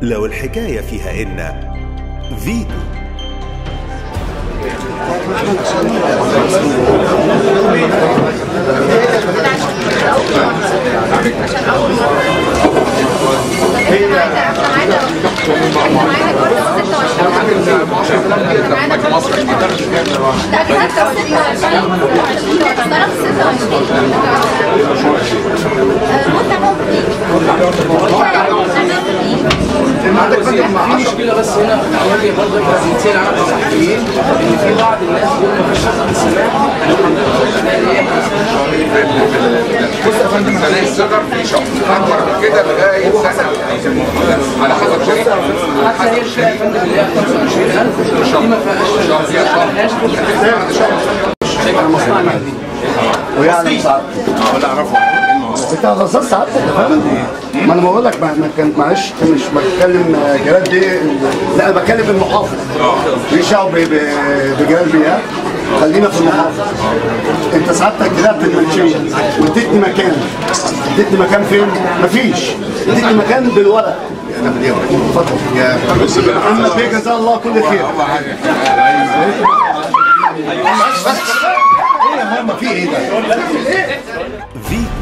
لو الحكاية فيها إن فيتو في مشكله بس هنا بتواجه برضه الجنسيه العامه الصحفيين ان في بعض الناس بيقولوا ما فيش حق السماح بص يا فندم سنه الصغر في شهر اكبر من كده لغايه سنه على حسب شريك حتى هي الفئه يا فندم اللي هي 25000 دي ما فيهاش مصنع مهدي ويعني ساعات انت غصصت سعادتك يا فندم ما انا بقول لك ما ما كان معلش مش بتكلم جلال بيه لا انا بتكلم المحافظ بيشعوا ب- ب- بجلال بيه ها؟ خلينا في المحافظ انت سعادتك طلعت المنشيه واديتني مكان اديتني مكان فين؟ مفيش اديتني مكان بالورق اتفضل يا اما بيه جزاه الله كل خير بس بس ايه يا ماما في ايه ده؟ فيتو